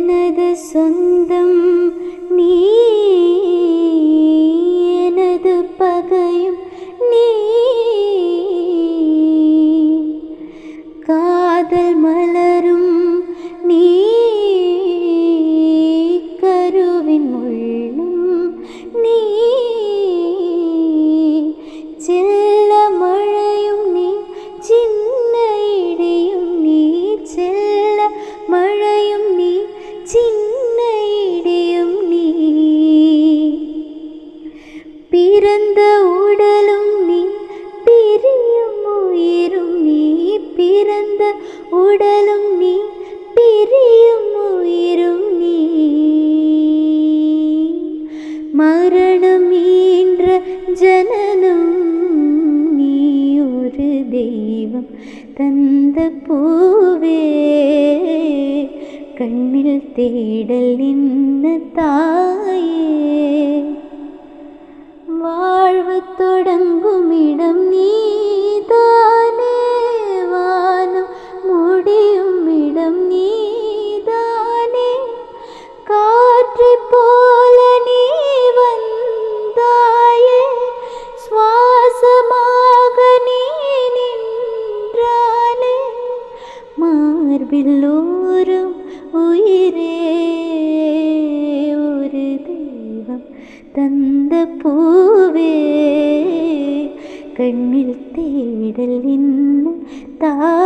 எனது சொந்தம் நீ எனது பகையும் நீ காதல் மலரும் நீ கருவின் உள்ளும் நீ செல்ல மழையும் நீ சின்ன இடியும் நீ செல்ல மழையும் நீ சின்ன இடியும் நீ பிறந்த உடலும் நீ பிரியும் உயிரும் நீ பிறந்த உடலும் நீ பிரியும் உயிரும் நீ மரணம் ஈன்ற ஜனனம் நீ ஒரு தெய்வம் தந்த பூவே கண்ணில் தேடல் நின்ன தாயே வாழ்வு தொடங்கும் இடம் நீதானே வானம் முடியும் இடம் நீதானே காற்றை போல நீ வந்தாயே சுவாசமாக நீ நின்றானே மார்பில் ஊறும் உயிரே ஒரு தெய்வம் தந்த பூவே கண்ணில் தேடல் என்ன தா